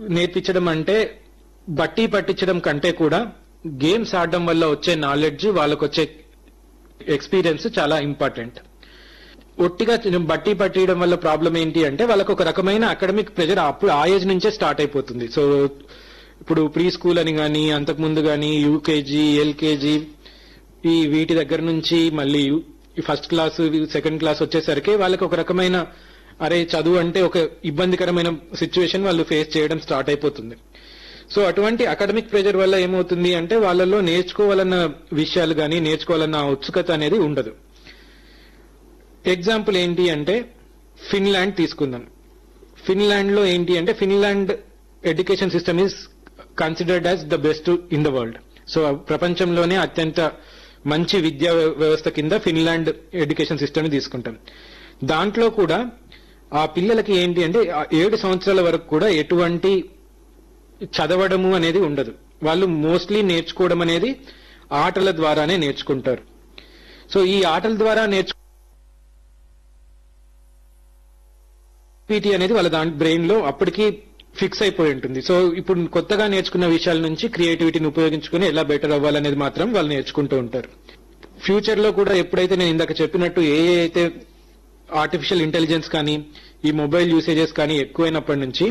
నేర్పించడం అంటే బట్టి పట్టించడం కంటే కూడా గేమ్స్ ఆడడం వల్ల వచ్చే నాలెడ్జ్ వాళ్ళకు వచ్చే ఎక్స్పీరియన్స్ చాలా ఇంపార్టెంట్ ఒట్టిగా చిన్న బట్టి పట్టియడం వల్ల ప్రాబ్లం ఏంటి అంటే వాళ్ళకు ఒక రకమైన అకాడమిక్ ప్రెజర్ అప్పుడు ఆ ఏజ్ నుంచే స్టార్ట్ అయిపోతుంది సో ఇప్పుడు ప్రీ స్కూల్ అని కానీ అంతకు ముందు కానీ యూకేజీ ఎల్కేజీ ఈ వీటి దగ్గర నుంచి మళ్ళీ ఫస్ట్ క్లాస్ సెకండ్ క్లాస్ వచ్చేసరికి వాళ్ళకి ఒక రకమైన అరే చదువు అంటే ఒక ఇబ్బందికరమైన సిచ్యువేషన్ వాళ్ళు ఫేస్ చేయడం స్టార్ట్ అయిపోతుంది సో అటువంటి అకాడమిక్ ప్రెజర్ వల్ల ఏమవుతుంది అంటే వాళ్ళలో నేర్చుకోవాలన్న విషయాలు కానీ నేర్చుకోవాలన్న ఉత్సుకత అనేది ఉండదు ఎగ్జాంపుల్ ఏంటి అంటే ఫిన్లాండ్ తీసుకుందాం ఫిన్లాండ్ లో ఏంటి అంటే Finland education system is considered as the best in the world so ప్రపంచంలోనే అత్యంత మంచి విద్యా వ్య- వ్యవస్థ కింద ఫిన్లాండ్ ఎడ్యుకేషన్ సిస్టమ్ తీసుకుంటాం దాంట్లో కూడా ఆ పిల్లలకి ఏంటి అంటే ఆ ఏడు సంవత్సరాల వరకు కూడా ఎటువంటి చదవడము అనేది ఉండదు వాళ్ళు మోస్ట్లీ నేర్చుకోవడం అనేది ఆటల ద్వారానే నేర్చుకుంటారు సో ఈ ఆటల ద్వారా నేర్చు పీటీ అనేది వాళ్ళ దాని బ్రెయిన్ లో అప్పటికి ఫిక్స్ అయిపోయి ఉంటుంది సో ఇప్పుడు కొత్తగా నేర్చుకున్న విషయాల నుంచి క్రియేటివిటీని ఉపయోగించుకుని ఎలా బెటర్ అవ్వాలనేది మాత్రం వాళ్ళు నేర్చుకుంటూ ఉంటారు ఫ్యూచర్ లో కూడా ఎప్పుడైతే నేను ఇందాక చెప్పినట్టు ఏ ఏ అయితే ఆర్టిఫిషియల్ ఇంటెలిజెన్స్ కానీ ఈ మొబైల్ యూసేజెస్ కానీ ఎక్కువైనప్పటి నుంచి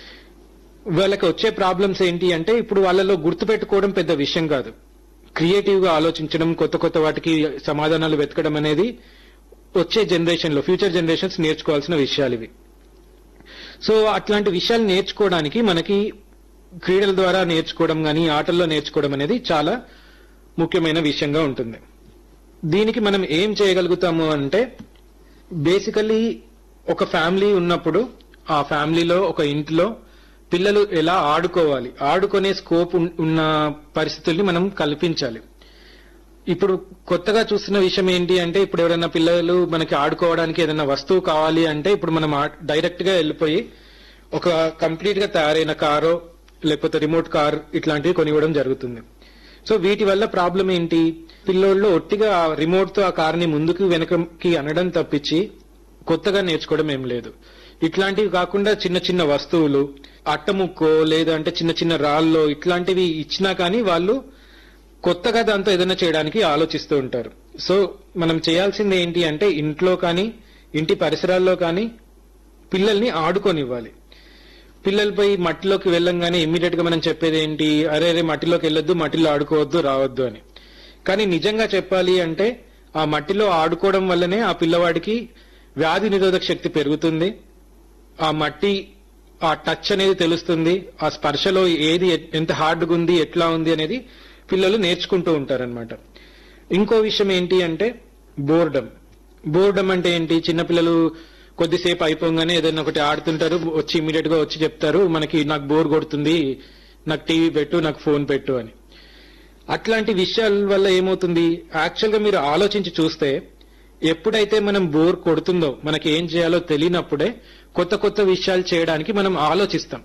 వాళ్ళకి వచ్చే ప్రాబ్లమ్స్ ఏంటి అంటే ఇప్పుడు వాళ్ళలో గుర్తుపెట్టుకోవడం పెద్ద విషయం కాదు క్రియేటివ్ గా ఆలోచించడం కొత్త కొత్త వాటికి సమాధానాలు వెతకడం అనేది వచ్చే జనరేషన్ లో ఫ్యూచర్ జనరేషన్స్ నేర్చుకోవాల్సిన విషయాలు ఇవి సో అట్లాంటి విషయాలు నేర్చుకోవడానికి మనకి క్రీడల ద్వారా నేర్చుకోవడం కానీ ఆటల్లో నేర్చుకోవడం అనేది చాలా ముఖ్యమైన విషయంగా ఉంటుంది దీనికి మనం ఏం చేయగలుగుతాము అంటే బేసికలీ ఒక ఫ్యామిలీ ఉన్నప్పుడు ఆ ఫ్యామిలీలో ఒక ఇంట్లో పిల్లలు ఎలా ఆడుకోవాలి ఆడుకునే స్కోప్ ఉన్- ఉన్న పరిస్థితుల్ని మనం కల్పించాలి ఇప్పుడు కొత్తగా చూస్తున్న విషయం ఏంటి అంటే ఇప్పుడు ఎవరైనా పిల్లలు మనకి ఆడుకోవడానికి ఏదైనా వస్తువు కావాలి అంటే ఇప్పుడు మనం డైరెక్ట్ గా వెళ్ళిపోయి ఒక కంప్లీట్ గా తయారైన కారో లేకపోతే రిమోట్ కార్ ఇట్లాంటివి కొనివ్వడం జరుగుతుంది సో వీటి వల్ల ప్రాబ్లం ఏంటి పిల్లోళ్ళు ఒట్టిగా ఆ రిమోట్ తో ఆ కార్ ని ముందుకు వెనకకి అనడం తప్పించి కొత్తగా నేర్చుకోవడం ఏం లేదు ఇట్లాంటివి కాకుండా చిన్న చిన్న వస్తువులు అట్టముక్కో లేదంటే చిన్న చిన్న రాళ్ళో ఇట్లాంటివి ఇచ్చినా కానీ వాళ్ళు కొత్తగా దాంతో ఏదైనా చేయడానికి ఆలోచిస్తూ ఉంటారు సో మనం చేయాల్సింది ఏంటి అంటే ఇంట్లో కానీ ఇంటి పరిసరాల్లో కానీ పిల్లల్ని ఆడుకొనివ్వాలి పిల్లలపై మట్టిలోకి వెళ్ళంగానే ఇమ్మీడియట్ గా మనం చెప్పేది ఏంటి అరే అరే మట్టిలోకి వెళ్ళొద్దు మట్టిలో ఆడుకోవద్దు రావద్దు అని కానీ నిజంగా చెప్పాలి అంటే ఆ మట్టిలో ఆడుకోవడం వల్లనే ఆ పిల్లవాడికి వ్యాధి నిరోధక శక్తి పెరుగుతుంది ఆ మట్టి ఆ టచ్ అనేది తెలుస్తుంది ఆ స్పర్శలో ఏది ఎ- ఎంత హార్డ్గా ఉంది ఎట్లా ఉంది అనేది పిల్లలు నేర్చుకుంటూ ఉంటారన్నమాట ఇంకో విషయం ఏంటి అంటే బోర్డమ్ బోర్డమ్ అంటే ఏంటి చిన్నపిల్లలు కొద్దిసేపు అయిపోగానే ఏదైనా ఒకటి ఆడుతుంటారు వచ్చి ఇమీడియట్ గా వచ్చి చెప్తారు మనకి నాకు బోర్ కొడుతుంది నాకు టీవీ పెట్టు నాకు ఫోన్ పెట్టు అని అట్లాంటి విషయాల వల్ల ఏమవుతుంది యాక్చువల్ గా మీరు ఆలోచించి చూస్తే ఎప్పుడైతే మనం బోర్ కొడుతుందో మనకి ఏం చేయాలో తెలియనప్పుడే కొత్త కొత్త విషయాలు చేయడానికి మనం ఆలోచిస్తాం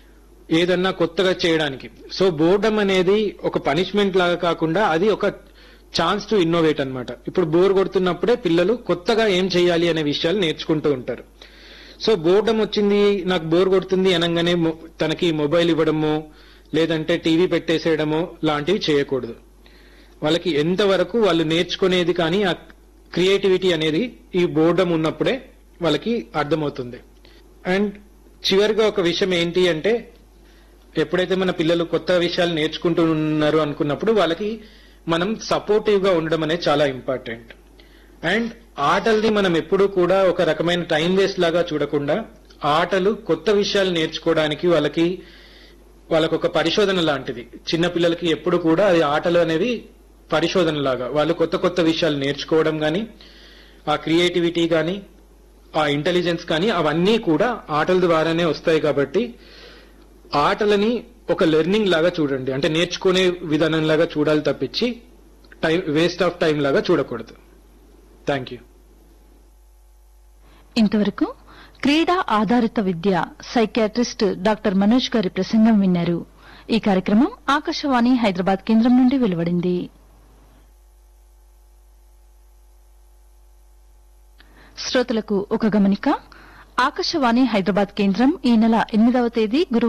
ఏదన్నా కొత్తగా చేయడానికి సో బోర్డమ్ అనేది ఒక పనిష్మెంట్ లాగా కాకుండా అది ఒక ఛాన్స్ టు ఇన్నోవేట్ అన్నమాట ఇప్పుడు బోర్ కొడుతున్నప్పుడే పిల్లలు కొత్తగా ఏం చేయాలి అనే విషయాలు నేర్చుకుంటూ ఉంటారు సో బోర్డమ్ వచ్చింది నాకు బోర్ కొడుతుంది అనగానే మొ- తనకి మొబైల్ ఇవ్వడము లేదంటే టీవీ పెట్టేసేయడము లాంటివి చేయకూడదు వాళ్ళకి ఎంతవరకు వాళ్ళు నేర్చుకునేది కానీ ఆ క్రియేటివిటీ అనేది ఈ బోర్డమ్ ఉన్నప్పుడే వాళ్ళకి అర్థమవుతుంది అండ్ చివరిగా ఒక విషయం ఏంటి అంటే ఎప్పుడైతే మన పిల్లలు కొత్త విషయాలు నేర్చుకుంటూ ఉన్నారు అనుకున్నప్పుడు వాళ్ళకి మనం సపోర్టివ్ గా ఉండడం అనేది చాలా ఇంపార్టెంట్ అండ్ ఆటల్ని మనం ఎప్పుడూ కూడా ఒక రకమైన టైం వేస్ట్ లాగా చూడకుండా ఆటలు కొత్త విషయాలు నేర్చుకోవడానికి వాళ్ళకి వాళ్ళకు ఒక పరిశోధన లాంటిది చిన్న పిల్లలకి ఎప్పుడు కూడా అది ఆటలు అనేవి పరిశోధన లాగా వాళ్ళు కొత్త కొత్త విషయాలు నేర్చుకోవడం కానీ ఆ క్రియేటివిటీ కానీ ఆ ఇంటెలిజెన్స్ కానీ అవన్నీ కూడా ఆటల ద్వారానే వస్తాయి కాబట్టి ఆటలని ఒక లెర్నింగ్ లాగా చూడండి అంటే నేర్చుకునే విధానం లాగా చూడాలి తప్పించి టైం వేస్ట్ ఆఫ్ టైం లాగా చూడకూడదు థ్యాంక్ యూ ఇంతవరకు క్రీడా ఆధారిత విద్య సైకియాట్రిస్ట్ డాక్టర్ మనోజ్ గారి ప్రసంగం విన్నారు ఈ కార్యక్రమం ఆకాశవాణి హైదరాబాద్ కేంద్రం నుండి వెలువడింది శ్రోతలకు ఒక గమనిక ఆకాశవాణి హైదరాబాద్ కేంద్రం ఈ నెల ఎనిమిదవ తేదీ గురువారం